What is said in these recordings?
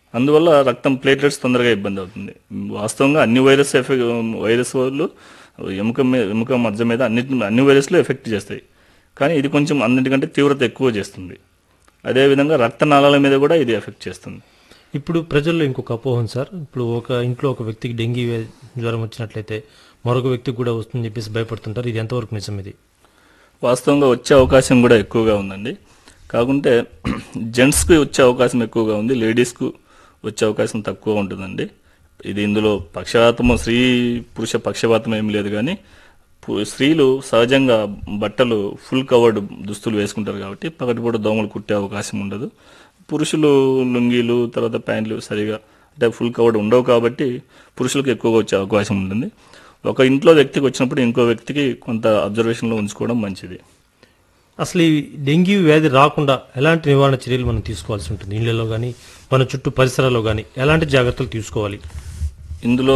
అందువల్ల రక్తం ప్లేట్లెట్స్ తొందరగా ఇబ్బంది అవుతుంది వాస్తవంగా అన్ని వైరస్ ఎఫెక్ట్ వైరస్ వాళ్ళు ఎముక మీద ఎముక మధ్య మీద అన్నిటి అన్ని వైరస్లు ఎఫెక్ట్ చేస్తాయి కానీ ఇది కొంచెం అన్నిటికంటే తీవ్రత ఎక్కువ చేస్తుంది అదేవిధంగా రక్తనాళాల మీద కూడా ఇది ఎఫెక్ట్ చేస్తుంది ఇప్పుడు ప్రజల్లో ఇంకొక అపోహం సార్ ఇప్పుడు ఒక ఇంట్లో ఒక వ్యక్తికి డెంగీ వే- జ్వరం వచ్చినట్లయితే మరొక వ్యక్తికి కూడా వస్తుందని చెప్పేసి భయపడుతుంటారు ఇది ఎంతవరకు నిజం ఇది వాస్తవంగా వచ్చే అవకాశం కూడా ఎక్కువగా ఉందండి కాకుంటే జెంట్స్కి వచ్చే అవకాశం ఎక్కువగా ఉంది లేడీస్కు వచ్చే అవకాశం తక్కువ ఉంటుందండి ఇది ఇందులో పక్షపాతము స్త్రీ పురుష పక్షపాతం ఏం లేదు కానీ పు- స్త్రీలు సహజంగా బట్టలు ఫుల్ కవర్డ్ దుస్తులు వేసుకుంటారు కాబట్టి పగటిపూట దోమలు కుట్టే అవకాశం ఉండదు పురుషులు లుంగీలు తర్వాత ప్యాంట్లు సరిగా అంటే ఫుల్ కవర్డ్ ఉండవు కాబట్టి పురుషులకు ఎక్కువగా వచ్చే అవకాశం ఉంటుంది ఒక ఇంట్లో వ్యక్తికి వచ్చినప్పుడు ఇంకో వ్యక్తికి కొంత అబ్జర్వేషన్లో ఉంచుకోవడం మంచిది అసలు ఈ డెంగీ వ్యాధి రాకుండా ఎలాంటి నివారణ చర్యలు మనం తీసుకోవాల్సి ఉంటుంది ఇళ్లలో కానీ మన చుట్టూ పరిసరాల్లో కానీ ఎలాంటి జాగ్రత్తలు తీసుకోవాలి ఇందులో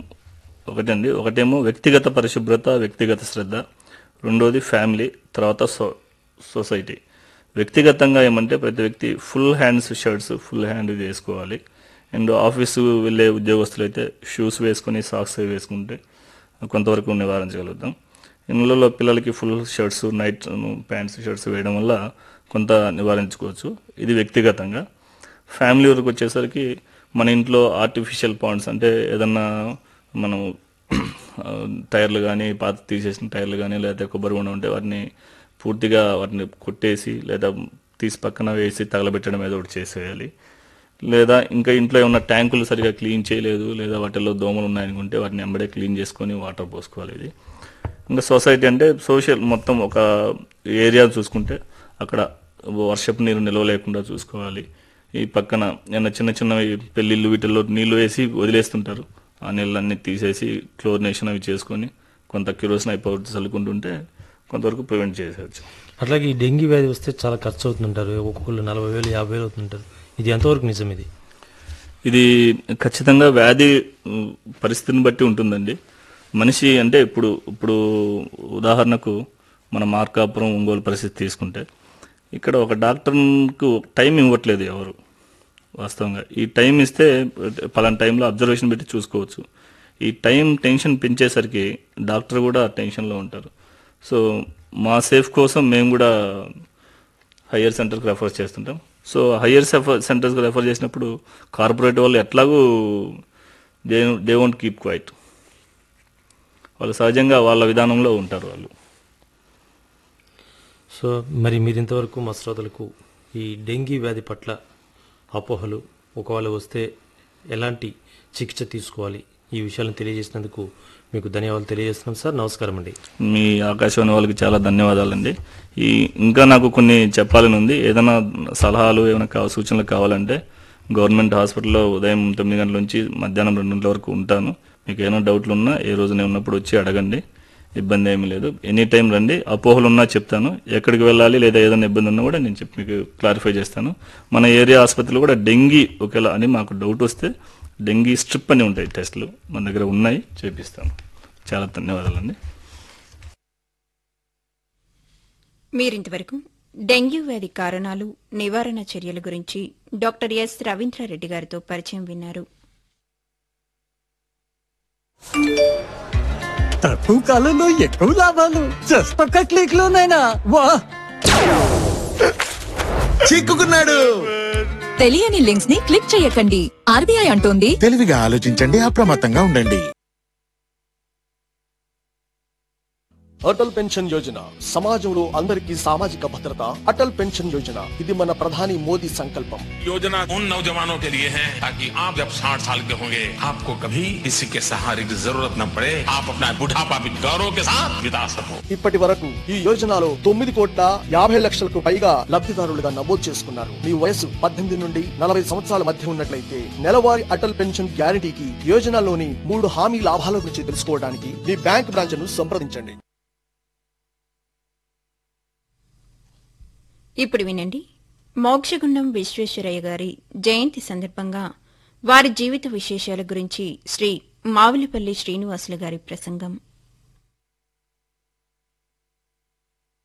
ఒకటండి ఒకటేమో వ్యక్తిగత పరిశుభ్రత వ్యక్తిగత శ్రద్ధ రెండోది ఫ్యామిలీ తర్వాత సో సొసైటీ వ్యక్తిగతంగా ఏమంటే ప్రతి వ్యక్తి full hands shirts full hand వేసుకోవాలి అండ్ ఆఫీసు వెళ్ళే ఉద్యోగస్తులు అయితే షూస్ వేసుకొని సాక్స్ వేసుకుంటే కొంతవరకు నివారించగలుగుతాం ఇళ్ళలో పిల్లలకి full shirts night pants shirts వేయడం వల్ల కొంత నివారించుకోవచ్చు ఇది వ్యక్తిగతంగా ఫ్యామిలీ వరకు వచ్చేసరికి మన ఇంట్లో ఆర్టిఫిషియల్ పాండ్స్ అంటే ఏదన్నా మనం ఆ, టైర్లు కానీ పాత తీసేసిన టైర్లు కానీ లేదా కొబ్బరి బొండం ఉంటే వాటిని పూర్తిగా వాటిని కొట్టేసి లేదా తీసి పక్కన వేసి తగలబెట్టడం ఏదో ఒకటి చేసేయాలి లేదా ఇంకా ఇంట్లో ఏమన్నా ట్యాంకులు సరిగా క్లీన్ చేయలేదు లేదా వాటిల్లో దోమలు ఉన్నాయనుకుంటే వాటిని ఎంబడే క్లీన్ చేసుకొని వాటర్ పోసుకోవాలి ఇది ఇంకా సొసైటీ అంటే సోషల్ మొత్తం ఒక ఏరియా చూసుకుంటే అక్కడ వర్షపు నీరు నిల్వ లేకుండా చూసుకోవాలి ఈ పక్కన ఏమైనా చిన్న చిన్నవి పెళ్ళిళ్ళు వీటిల్లో నీళ్లు వేసి వదిలేస్తుంటారు ఆ నీళ్ళన్నీ తీసేసి క్లోరినేషన్ అవి చేసుకొని కొంత కిరోసిన్ అయిపోతుంది చల్లుకుంటుంటే కొంతవరకు ప్రివెంట్ చేసేయచ్చు అట్లాగే ఈ డెంగీ వ్యాధి వస్తే చాలా ఖర్చు అవుతుంటారు ఒక్కొక్కళ్ళు నలభై వేలు యాభై వేలు అవుతుంటారు ఇది ఎంతవరకు నిజం ఇది ఇది ఖచ్చితంగా వ్యాధి ఉమ్, పరిస్థితిని బట్టి ఉంటుందండి మనిషి అంటే ఇప్పుడు ఇప్పుడు ఉదాహరణకు మన మార్కాపురం ఒంగోలు పరిస్థితి తీసుకుంటే ఇక్కడ ఒక డాక్టర్కు టైం ఇవ్వట్లేదు ఎవరు వాస్తవంగా ఈ టైం ఇస్తే పలానా టైంలో అబ్జర్వేషన్ పెట్టి చూసుకోవచ్చు ఈ టైం టెన్షన్ పెంచేసరికి డాక్టర్ కూడా టెన్షన్లో ఉంటారు సో మా సేఫ్ కోసం మేము కూడా హయ్యర్ సెంటర్కి రెఫర్ చేస్తుంటాం సో హయ్యర్ సెంటర్స్కి రెఫర్ చేసినప్పుడు కార్పొరేట్ వాళ్ళు ఎట్లాగూ they they won't keep quiet వాళ్ళు సహజంగా వాళ్ళ విధానంలో ఉంటారు వాళ్ళు సో మరి మీరు ఇంతవరకు మా శ్రోతలకు ఈ డెంగీ వ్యాధి పట్ల అపోహలు ఒకవేళ వస్తే ఎలాంటి చికిత్స తీసుకోవాలి ఈ విషయాలను తెలియజేసినందుకు మీకు ధన్యవాదాలు తెలియజేస్తున్నాం సార్ నమస్కారం అండి మీ ఆకాశవాణి వాళ్ళకి చాలా ధన్యవాదాలండి ఈ ఇంకా నాకు కొన్ని చెప్పాలని ఉంది ఏదైనా సలహాలు ఏమైనా కావ సూచనలు కావాలంటే గవర్నమెంట్ హాస్పిటల్లో ఉదయం తొమ్మిది గంటల నుంచి మధ్యాహ్నం రెండు గంటల వరకు ఉంటాను మీకు ఏమైనా డౌట్లు ఉన్నా ఏ రోజు నేను ఉన్నప్పుడు వచ్చి అడగండి ఇబ్బంది ఏమీ లేదు ఎనీ టైం రండి అపోహలు ఉన్నా చెప్తాను ఎక్కడికి వెళ్ళాలి లేదా ఏదైనా ఇబ్బంది ఉన్నా కూడా నేను చెప్పి మీకు క్లారిఫై చేస్తాను మన ఏరియా ఆసుపత్రిలో కూడా డెంగీ ఒకేలా అని మాకు డౌట్ వస్తే డెంగీ స్ట్రిప్ అని ఉంటాయి టెస్టులు మన దగ్గర ఉన్నాయి చేపిస్తాను చాలా ధన్యవాదాలండి మీరింతవరకు డెంగ్యూ వ్యాధి కారణాలు నివారణ చర్యల గురించి డాక్టర్ ఎస్ రవీంద్రారెడ్డి గారితో పరిచయం విన్నారు తక్కువ కాలంలో ఎక్కువ లాభాలు జస్ట్ ఒక్క క్లిక్ లోనైనా వా చిక్కుకున్నాడు తెలియని లింక్స్ ని క్లిక్ చేయకండి ఆర్బీఐ అంటోంది తెలివిగా ఆలోచించండి అప్రమత్తంగా ఉండండి అటల్ పెన్షన్ యోజన సమాజంలో అందరికీ సామాజిక భద్రత అటల్ పెన్షన్ యోజన ఇది మన ప్రధాని మోదీ సంకల్పం योजना उन नौजवानों के लिए है ताकि आप जब 60 साल के होंगे आपको कभी किसी के सहारे की जरूरत न पड़े आप अपना बुढ़ापा भी गौरव के साथ बिता सको ఇప్పటి వరకు ఈ యోజనలో తొమ్మిది కోట్ల యాభై లక్షలకు పైగా లబ్ధిదారులుగా నమోదు చేసుకున్నారు మీ వయసు పద్దెనిమిది నుండి నలభై సంవత్సరాల మధ్య ఉన్నట్లయితే నెలవారీ అటల్ పెన్షన్ గ్యారంటీకి యోజనలోని మూడు హామీ లాభాల గురించి తెలుసుకోవడానికి మీ బ్యాంక్ బ్రాంచ్ ను సంప్రదించండి ఇప్పుడు వినండి మోక్షగుండం విశ్వేశ్వరయ్య గారి జయంతి సందర్భంగా వారి జీవిత విశేషాల గురించి శ్రీ మావులిపల్లి శ్రీనివాసులు గారి ప్రసంగం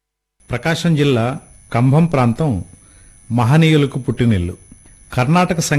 ప్రకాశం జిల్లా కంభం ప్రాంతం మహనీయులకు పుట్టినిల్లు కర్ణాటక